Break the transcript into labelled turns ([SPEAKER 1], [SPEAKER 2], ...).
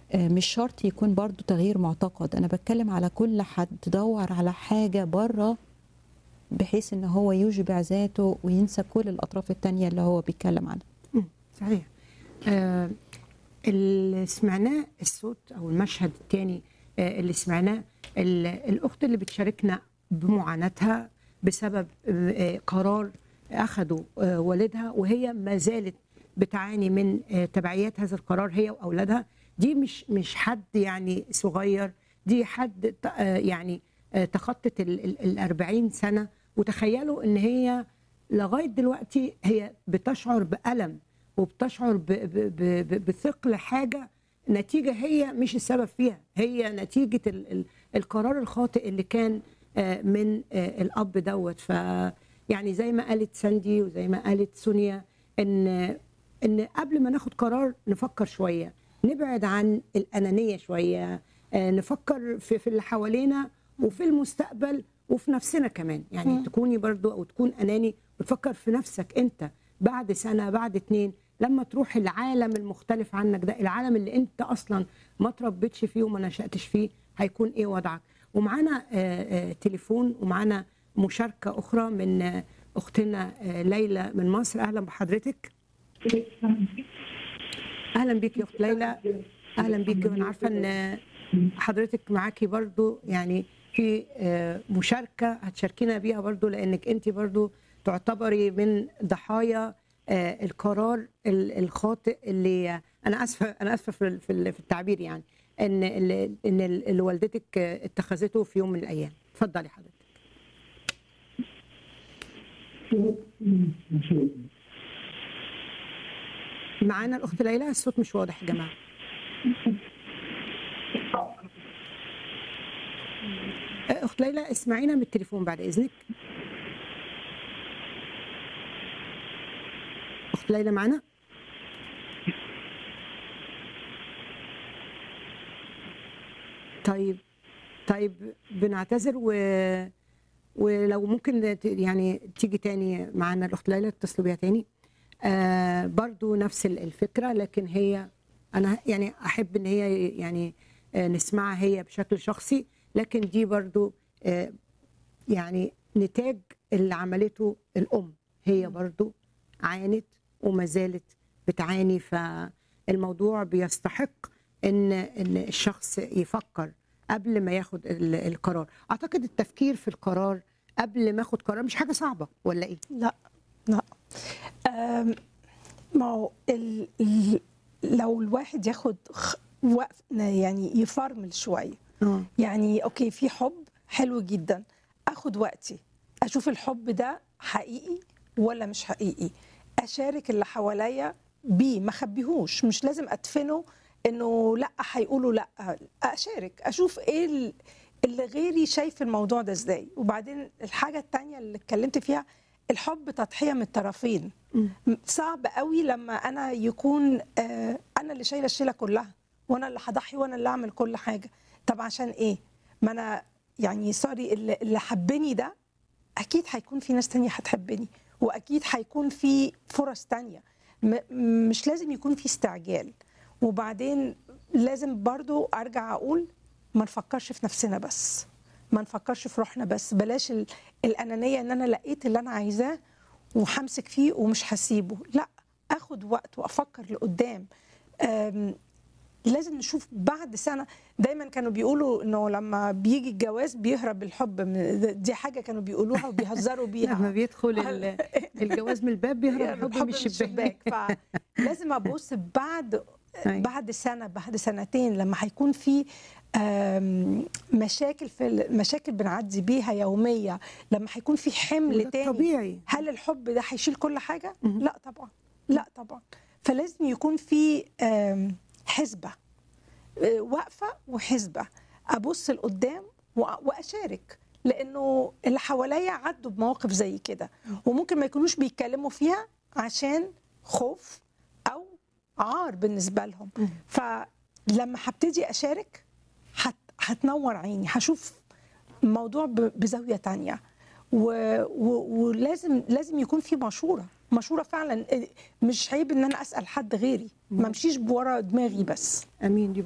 [SPEAKER 1] آه، مش شرط يكون برضو تغيير معتقد انا بتكلم على كل حد دور على حاجة بره بحيث ان هو يشبع ذاته وينسى كل الاطراف التانية اللي هو بيتكلم عنها
[SPEAKER 2] مم، صحيح آه اللي سمعناه الصوت او المشهد الثاني آه اللي سمعناه ال- الاخت اللي بتشاركنا بمعاناتها بسبب آه قرار اخذه آه والدها وهي ما زالت بتعاني من آه تبعيات هذا القرار هي واولادها دي مش مش حد يعني صغير دي حد ت- آه يعني آه تخطت ال ال- ال 40 سنه وتخيلوا ان هي لغايه دلوقتي هي بتشعر بالم وبتشعر ب- ب- ب- ب- بثقل حاجه نتيجه هي مش السبب فيها هي نتيجه ال ال القرار الخاطئ اللي كان آه، من آه، الاب دوت ف يعني زي ما قالت ساندي وزي ما قالت سونيا ان ان قبل ما ناخد قرار نفكر شويه نبعد عن الانانيه شويه آه، نفكر في في اللي حوالينا وفي المستقبل وفي نفسنا كمان يعني
[SPEAKER 1] مم.
[SPEAKER 2] تكوني برضو او تكون اناني وتفكر في نفسك انت بعد سنه بعد اتنين لما تروح العالم المختلف عنك ده العالم اللي انت اصلا ما تربيتش فيه وما نشاتش فيه هيكون ايه وضعك ومعانا آه، آه، تليفون ومعانا مشاركه اخرى من آه، اختنا آه، ليلى من مصر اهلا بحضرتك اهلا بيك يا اخت ليلى اهلا بيك وانا عارفه ان حضرتك معاكي برضو يعني في آه، مشاركه هتشاركينا بيها برضو لانك انت برضو تعتبري من ضحايا آه، القرار ال- الخاطئ اللي انا اسفه انا اسفه في ال- في ال- في التعبير يعني ان ال- ان ال- اللي والدتك آه، اتخذته في يوم من الايام اتفضلي حضرتك معانا الاخت ليلى الصوت مش واضح يا جماعه آه، اخت ليلى اسمعينا من التليفون بعد اذنك اخت ليلى معانا طيب طيب بنعتذر و ولو ممكن ت- يعني تيجي تاني معانا الاخت ليلى اتصلوا بيها تاني آه برضو نفس ال- الفكره لكن هي انا يعني احب ان هي يعني آه نسمعها هي بشكل شخصي لكن دي برضو آه يعني نتاج اللي عملته الام هي برضو عانت وما زالت بتعاني فالموضوع بيستحق ان ان الشخص يفكر قبل ما ياخد ال- القرار اعتقد التفكير في القرار قبل ما اخد قرار مش حاجه صعبه ولا ايه
[SPEAKER 3] لا لا أم، ما هو ال... ال... لو الواحد ياخد خ- وقف يعني يفرمل شويه
[SPEAKER 2] اه
[SPEAKER 3] يعني اوكي في حب حلو جدا اخد وقتي اشوف الحب ده حقيقي ولا مش حقيقي اشارك اللي حواليا بيه ما اخبيهوش مش لازم ادفنه انه لا هيقولوا لا اشارك اشوف ايه ال- اللي غيري شايف الموضوع ده ازاي وبعدين الحاجه التانية اللي اتكلمت فيها الحب تضحيه من الطرفين
[SPEAKER 2] مم.
[SPEAKER 3] صعب قوي لما انا يكون آه، انا اللي شايله الشيله كلها وانا اللي هضحي وانا اللي اعمل كل حاجه طب عشان ايه ما انا يعني سوري اللي, اللي حبني ده اكيد هيكون في ناس تانية هتحبني واكيد هيكون في فرص تانية م- مش لازم يكون في استعجال وبعدين لازم برضو ارجع اقول ما نفكرش في نفسنا بس ما نفكرش في روحنا بس بلاش ال- الانانيه ان انا لقيت اللي انا عايزاه وهمسك فيه ومش هسيبه لا اخد وقت وافكر لقدام أم، لازم نشوف بعد سنه دايما كانوا بيقولوا انه لما بيجي الجواز بيهرب الحب من دي حاجه كانوا بيقولوها وبيهزروا بيها
[SPEAKER 2] لما بيدخل ال- الجواز من الباب بيهرب الحب من الشباك
[SPEAKER 3] فلازم ابص بعد
[SPEAKER 2] أيوة.
[SPEAKER 3] بعد سنه بعد سنتين لما هيكون في آم، مشاكل في ال- مشاكل بنعدي بيها يوميه لما هيكون في حمل
[SPEAKER 2] وده
[SPEAKER 3] تاني
[SPEAKER 2] طبيعي
[SPEAKER 3] هل الحب ده هيشيل كل حاجه
[SPEAKER 2] مهم.
[SPEAKER 3] لا طبعا لا طبعا فلازم يكون في آم، حسبه آه، واقفه وحسبه ابص لقدام وأ- واشارك لانه اللي حواليا عدوا بمواقف زي كده وممكن ما يكونوش بيتكلموا فيها عشان خوف او عار بالنسبه لهم
[SPEAKER 2] مم.
[SPEAKER 3] فلما هبتدي اشارك هت- هتنور عيني هشوف الموضوع ب- بزاويه تانية و... و... ولازم لازم يكون في مشوره مشوره فعلا مش عيب ان انا اسال حد غيري ما امشيش بورا دماغي بس
[SPEAKER 2] امين دي